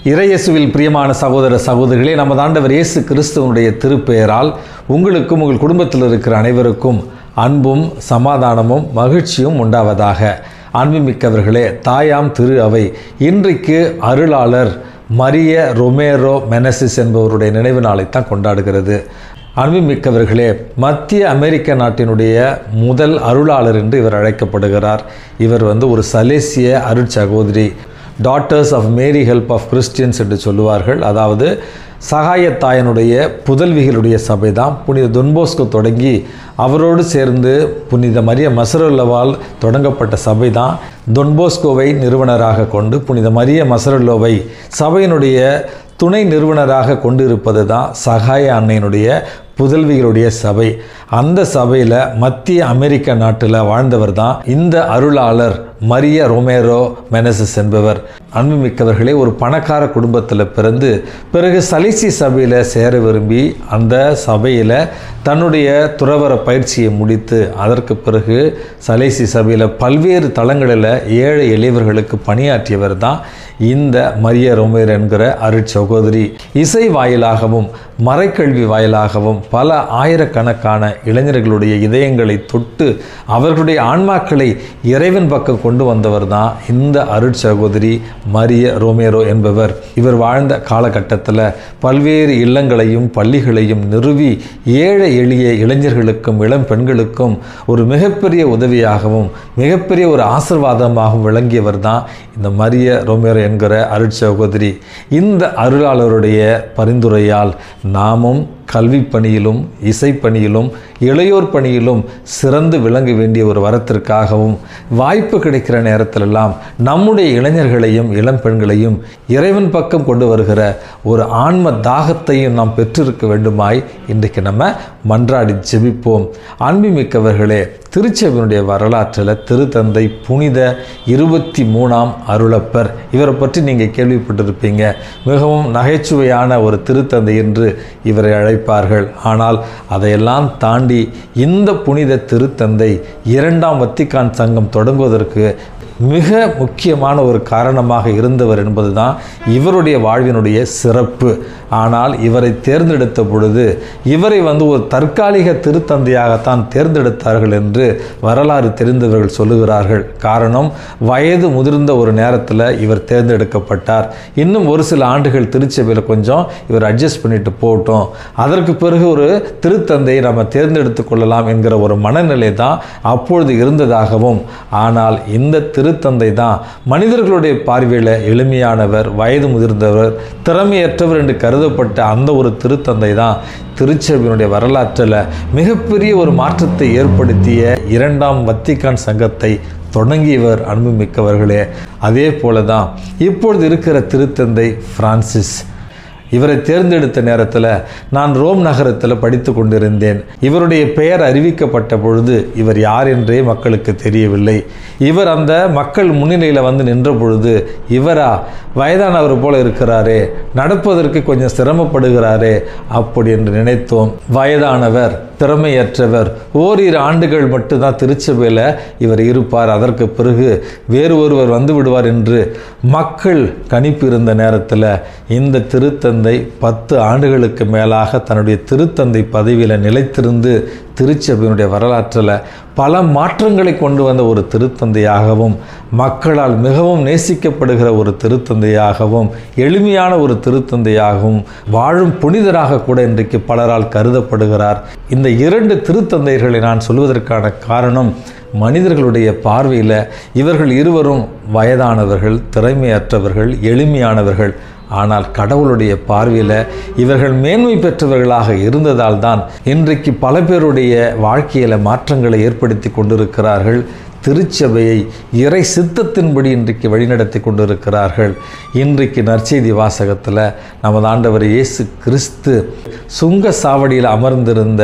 இறையேசுவில் பிரியமான சகோதர சகோதரிகளே நமது ஆண்டவர் இயேசு கிறிஸ்துவனுடைய திருப்பெயரால் உங்களுக்கும் உங்கள் குடும்பத்தில் இருக்கிற அனைவருக்கும் அன்பும் சமாதானமும் மகிழ்ச்சியும் உண்டாவதாக அன்புமிக்கவர்களே தாயாம் திரு அவை இன்றைக்கு அருளாளர் மரிய ரொமேரோ மெனசிஸ் என்பவருடைய நினைவு நாளைத்தான் கொண்டாடுகிறது அன்புமிக்கவர்களே மத்திய அமெரிக்க நாட்டினுடைய முதல் அருளாளர் என்று இவர் அழைக்கப்படுகிறார் இவர் வந்து ஒரு சலேசிய அருட்சகோதரி daughters of Mary help of Christians என்று சொல்லுவார்கள் அதாவது சகாயத்தாயனுடைய புதல்விகளுடைய சபை தான் புனித தொன்போஸ்கோ தொடங்கி அவரோடு சேர்ந்து புனித மரிய மசருல்லவால் தொடங்கப்பட்ட சபை தான் தொன்போஸ்கோவை நிறுவனராக கொண்டு புனித மரிய மசருல்லோவை சபையினுடைய துணை நிறுவனராக கொண்டிருப்பது தான் சகாய அன்னையினுடைய புதல்விகளுடைய சபை அந்த சபையில் மத்திய அமெரிக்க நாட்டில் வாழ்ந்தவர் தான் இந்த அருளாளர் மரிய ரொமேரோ மெனசஸ் என்பவர் அன்புமிக்கவர்களே ஒரு பணக்கார குடும்பத்தில் பிறந்து பிறகு சலிசி சபையில் சேர விரும்பி அந்த சபையில் தன்னுடைய துறவர பயிற்சியை முடித்து அதற்கு பிறகு சலேசி சபையில் பல்வேறு தளங்களில் ஏழை எளியவர்களுக்கு பணியாற்றியவர் தான் இந்த மரிய ரொமேர் என்கிற அருட்சகோதரி இசை வாயிலாகவும் மறைக்கல்வி வாயிலாகவும் பல ஆயிரக்கணக்கான இளைஞர்களுடைய இதயங்களை தொட்டு அவர்களுடைய ஆன்மாக்களை இறைவன் பக்கம் கொண்டு வந்தவர் தான் இந்த அருட்சகோதரி மரிய ரோமேரோ என்பவர் இவர் வாழ்ந்த காலகட்டத்தில் பல்வேறு இல்லங்களையும் பள்ளிகளையும் நிறுவி ஏழை எளிய இளைஞர்களுக்கும் இளம் பெண்களுக்கும் ஒரு மிகப்பெரிய உதவியாகவும் மிகப்பெரிய ஒரு ஆசிர்வாதமாகவும் விளங்கியவர் தான் இந்த மரிய ரோமேரோ என்கிற அருட்சகோதரி இந்த அருளாளருடைய பரிந்துரையால் நாமும் கல்வி பணியிலும் இசைப்பணியிலும் இளையோர் பணியிலும் சிறந்து விளங்க வேண்டிய ஒரு வரத்திற்காகவும் வாய்ப்பு கிடைக்கிற நேரத்திலெல்லாம் நம்முடைய இளைஞர்களையும் இளம் பெண்களையும் இறைவன் பக்கம் கொண்டு வருகிற ஒரு ஆன்ம தாகத்தையும் நாம் பெற்றிருக்க வேண்டுமாய் இன்றைக்கு நம்ம மன்றாடி ஜெபிப்போம் அன்புமிக்கவர்களே திருச்செவினுடைய வரலாற்றில் திருத்தந்தை புனித இருபத்தி மூணாம் அருளப்பர் இவரை பற்றி நீங்கள் கேள்விப்பட்டிருப்பீங்க மிகவும் நகைச்சுவையான ஒரு திருத்தந்தை என்று இவரை அழைப்பார்கள் ஆனால் அதையெல்லாம் தாண்டி இந்த புனித திருத்தந்தை இரண்டாம் வத்திக்கான் சங்கம் தொடங்குவதற்கு மிக முக்கியமான ஒரு காரணமாக இருந்தவர் என்பதுதான் இவருடைய வாழ்வினுடைய சிறப்பு ஆனால் இவரை தேர்ந்தெடுத்த பொழுது இவரை வந்து ஒரு தற்காலிக திருத்தந்தையாகத்தான் தேர்ந்தெடுத்தார்கள் என்று வரலாறு தெரிந்தவர்கள் சொல்லுகிறார்கள் காரணம் வயது முதிர்ந்த ஒரு நேரத்தில் இவர் தேர்ந்தெடுக்கப்பட்டார் இன்னும் ஒரு சில ஆண்டுகள் திருச்சபையில் கொஞ்சம் இவர் அட்ஜஸ்ட் பண்ணிட்டு போகட்டும் அதற்கு பிறகு ஒரு திருத்தந்தையை நம்ம தேர்ந்தெடுத்து கொள்ளலாம் என்கிற ஒரு மனநிலை தான் அப்பொழுது இருந்ததாகவும் ஆனால் இந்த திருத்தந்தை தான் மனிதர்களுடைய பார்வையில் எளிமையானவர் வயது முதிர்ந்தவர் திறமையற்றவர் என்று கருதப்பட்ட அந்த ஒரு திருத்தந்தை தான் திருச்சபையினுடைய வரலாற்றில் மிகப்பெரிய ஒரு மாற்றத்தை ஏற்படுத்திய இரண்டாம் வத்திக்கான் சங்கத்தை தொடங்கியவர் அன்புமிக்கவர்களே அதே போல தான் இப்பொழுது இருக்கிற திருத்தந்தை பிரான்சிஸ் இவரை தேர்ந்தெடுத்த நேரத்தில் நான் ரோம் நகரத்தில் படித்து கொண்டிருந்தேன் இவருடைய பெயர் அறிவிக்கப்பட்ட பொழுது இவர் யார் என்றே மக்களுக்கு தெரியவில்லை இவர் அந்த மக்கள் முன்னிலையில் வந்து நின்ற பொழுது இவரா வயதானவர் போல இருக்கிறாரே நடப்பதற்கு கொஞ்சம் சிரமப்படுகிறாரே அப்படி என்று நினைத்தோம் வயதானவர் திறமையற்றவர் ஓரிரு ஆண்டுகள் மட்டும்தான் திருச்சபையில் இவர் இருப்பார் அதற்கு பிறகு வேறு ஒருவர் வந்து விடுவார் என்று மக்கள் கணிப்பு இருந்த நேரத்தில் இந்த திருத்தந்தை பத்து ஆண்டுகளுக்கு மேலாக தன்னுடைய திருத்தந்தை பதவியில் நிலைத்திருந்து திருச்சபையினுடைய வரலாற்றில் பல மாற்றங்களை கொண்டு வந்த ஒரு திருத்தந்தையாகவும் மக்களால் மிகவும் நேசிக்கப்படுகிற ஒரு திருத்தந்தையாகவும் எளிமையான ஒரு திருத்தந்தையாகவும் வாழும் புனிதராக கூட இன்றைக்கு பலரால் கருதப்படுகிறார் இந்த இரண்டு திருத்தந்தைகளை நான் சொல்வதற்கான காரணம் மனிதர்களுடைய பார்வையில் இவர்கள் இருவரும் வயதானவர்கள் திறமையற்றவர்கள் எளிமையானவர்கள் ஆனால் கடவுளுடைய பார்வையில் இவர்கள் மேன்மை பெற்றவர்களாக இருந்ததால் தான் இன்றைக்கு பல பேருடைய வாழ்க்கையில் மாற்றங்களை ஏற்படுத்தி கொண்டிருக்கிறார்கள் திருச்சபையை இறை சித்தத்தின்படி இன்றைக்கு வழிநடத்தி கொண்டிருக்கிறார்கள் இன்றைக்கு நற்செய்தி வாசகத்தில் நமது ஆண்டவர் இயேசு கிறிஸ்து சுங்க சாவடியில் அமர்ந்திருந்த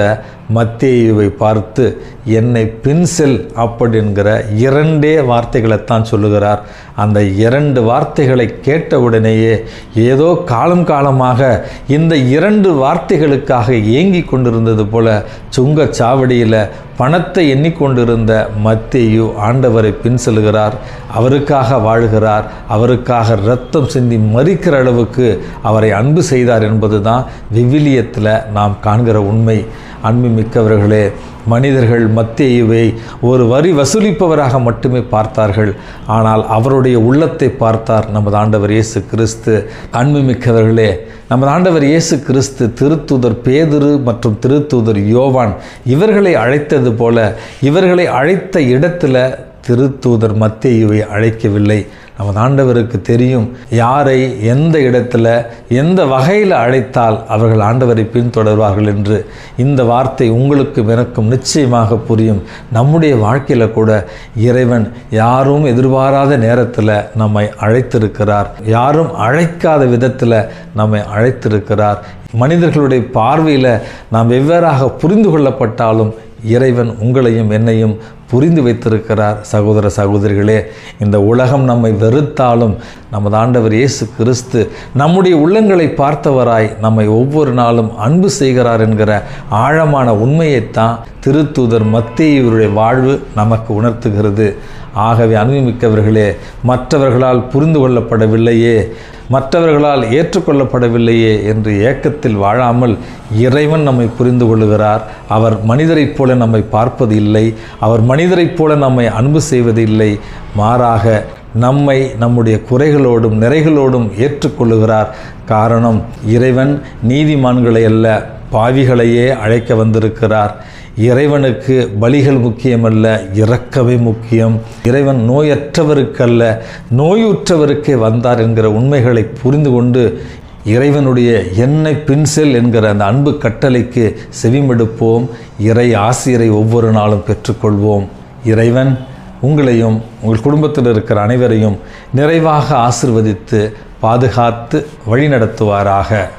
மத்தேயுவை பார்த்து என்னை பின்செல் அப்படிங்கிற இரண்டே வார்த்தைகளைத்தான் சொல்லுகிறார் அந்த இரண்டு வார்த்தைகளை கேட்டவுடனேயே ஏதோ காலம் காலமாக இந்த இரண்டு வார்த்தைகளுக்காக ஏங்கி கொண்டிருந்தது போல சுங்கச் சாவடியில் பணத்தை எண்ணிக்கொண்டிருந்த மத்தேயு ஆண்டவரை பின் செல்கிறார் அவருக்காக வாழ்கிறார் அவருக்காக இரத்தம் சிந்தி மறிக்கிற அளவுக்கு அவரை அன்பு செய்தார் என்பதுதான் விவிலியத்தில் நாம் காண்கிற உண்மை அன்பு மிக்கவர்களே மனிதர்கள் மத்தேயுவை ஒரு வரி வசூலிப்பவராக மட்டுமே பார்த்தார்கள் ஆனால் அவருடைய உள்ளத்தை பார்த்தார் நமது ஆண்டவர் இயேசு கிறிஸ்து அன்பு மிக்கவர்களே நமது ஆண்டவர் இயேசு கிறிஸ்து திருத்தூதர் பேதுரு மற்றும் திருத்தூதர் யோவான் இவர்களை அழைத்தது போல இவர்களை அழைத்த இடத்துல திருத்தூதர் மத்தேயுவை அழைக்கவில்லை நமது ஆண்டவருக்கு தெரியும் யாரை எந்த இடத்துல எந்த வகையில் அழைத்தால் அவர்கள் ஆண்டவரை பின்தொடர்வார்கள் என்று இந்த வார்த்தை உங்களுக்கும் எனக்கும் நிச்சயமாக புரியும் நம்முடைய வாழ்க்கையில் கூட இறைவன் யாரும் எதிர்பாராத நேரத்தில் நம்மை அழைத்திருக்கிறார் யாரும் அழைக்காத விதத்தில் நம்மை அழைத்திருக்கிறார் மனிதர்களுடைய பார்வையில் நாம் வெவ்வேறாக புரிந்து கொள்ளப்பட்டாலும் இறைவன் உங்களையும் என்னையும் புரிந்து வைத்திருக்கிறார் சகோதர சகோதரிகளே இந்த உலகம் நம்மை வெறுத்தாலும் நமது ஆண்டவர் இயேசு கிறிஸ்து நம்முடைய உள்ளங்களை பார்த்தவராய் நம்மை ஒவ்வொரு நாளும் அன்பு செய்கிறார் என்கிற ஆழமான உண்மையைத்தான் திருத்தூதர் மத்தேயுடைய வாழ்வு நமக்கு உணர்த்துகிறது ஆகவே அனுபவிமிக்கவர்களே மற்றவர்களால் புரிந்து கொள்ளப்படவில்லையே மற்றவர்களால் ஏற்றுக்கொள்ளப்படவில்லையே என்று ஏக்கத்தில் வாழாமல் இறைவன் நம்மை புரிந்து கொள்ளுகிறார் அவர் மனிதரைப் போல நம்மை பார்ப்பது இல்லை அவர் மனிதரைப் போல நம்மை அன்பு செய்வது இல்லை மாறாக நம்மை நம்முடைய குறைகளோடும் நிறைகளோடும் ஏற்றுக்கொள்ளுகிறார் காரணம் இறைவன் நீதிமான்களை அல்ல பாவிகளையே அழைக்க வந்திருக்கிறார் இறைவனுக்கு பலிகள் முக்கியமல்ல இரக்கமே முக்கியம் இறைவன் நோயற்றவருக்கல்ல நோயுற்றவருக்கே வந்தார் என்கிற உண்மைகளை புரிந்து கொண்டு இறைவனுடைய என்னை பின்செல் என்கிற அந்த அன்பு கட்டளைக்கு செவிமெடுப்போம் இறை ஆசிரியரை ஒவ்வொரு நாளும் பெற்றுக்கொள்வோம் இறைவன் உங்களையும் உங்கள் குடும்பத்தில் இருக்கிற அனைவரையும் நிறைவாக ஆசிர்வதித்து பாதுகாத்து வழிநடத்துவாராக